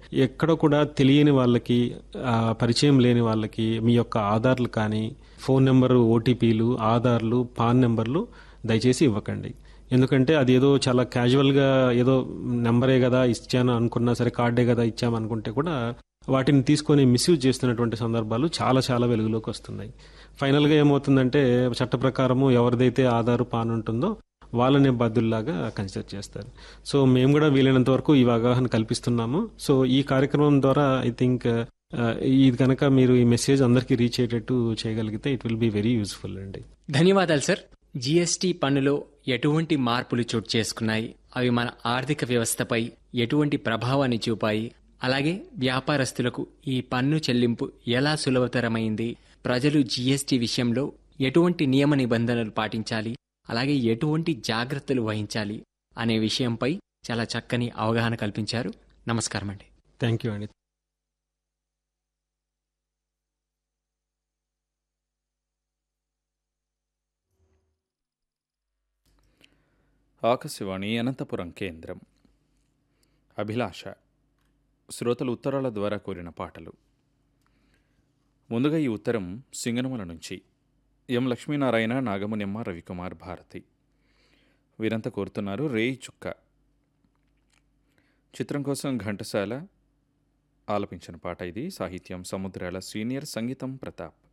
ఎక్కడ కూడా తెలియని వాళ్ళకి ఆ, పరిచయం లేని వాళ్ళకి మీ యొక్క ఆధార్లు కానీ ఫోన్ నెంబరు ఓటీపీలు ఆధార్లు పాన్ నెంబర్లు దయచేసి ఇవ్వకండి ఎందుకంటే అది ఏదో చాలా క్యాజువల్గా ఏదో నెంబరే కదా ఇచ్చాను అనుకున్నా సరే కార్డే కదా ఇచ్చాము అనుకుంటే కూడా వాటిని తీసుకొని మిస్యూజ్ చేస్తున్నటువంటి సందర్భాలు చాలా చాలా వెలుగులోకి వస్తున్నాయి ఫైనల్గా ఏమవుతుందంటే చట్ట ప్రకారము ఎవరిదైతే ఆధార్ పాన్ ఉంటుందో వాళ్ళనే బాధ్యుల్లాగా కన్సిడర్ చేస్తారు సో మేము కూడా వీలైనంత వరకు ఈ అవగాహన కల్పిస్తున్నాము సో ఈ కార్యక్రమం ద్వారా ఐ థింక్ ఇది కనుక మీరు ఈ మెసేజ్ అందరికీ రీచ్ అయ్యేటట్టు చేయగలిగితే it will be very useful అండి ధన్యవాదాలు సార్ జీఎస్టీ పన్నులో ఎటువంటి మార్పులు చోటు చేసుకున్నాయి అవి మన ఆర్థిక వ్యవస్థపై ఎటువంటి ప్రభావాన్ని చూపాయి అలాగే వ్యాపారస్తులకు ఈ పన్ను చెల్లింపు ఎలా సులభతరమైంది ప్రజలు జీఎస్టీ విషయంలో ఎటువంటి నియమ నిబంధనలు పాటించాలి అలాగే ఎటువంటి జాగ్రత్తలు వహించాలి అనే విషయంపై చాలా చక్కని అవగాహన కల్పించారు నమస్కారం అండి థ్యాంక్ యూ అండి ఆకాశవాణి అనంతపురం కేంద్రం అభిలాష శ్రోతలు ఉత్తరాల ద్వారా కోరిన పాటలు ముందుగా ఈ ఉత్తరం సింగనమల నుంచి ఎం లక్ష్మీనారాయణ నాగమునిమ్మ రవికుమార్ భారతి వీరంతా కోరుతున్నారు రేయి చుక్క చిత్రం కోసం ఘంటసాల ఆలపించిన పాట ఇది సాహిత్యం సముద్రాల సీనియర్ సంగీతం ప్రతాప్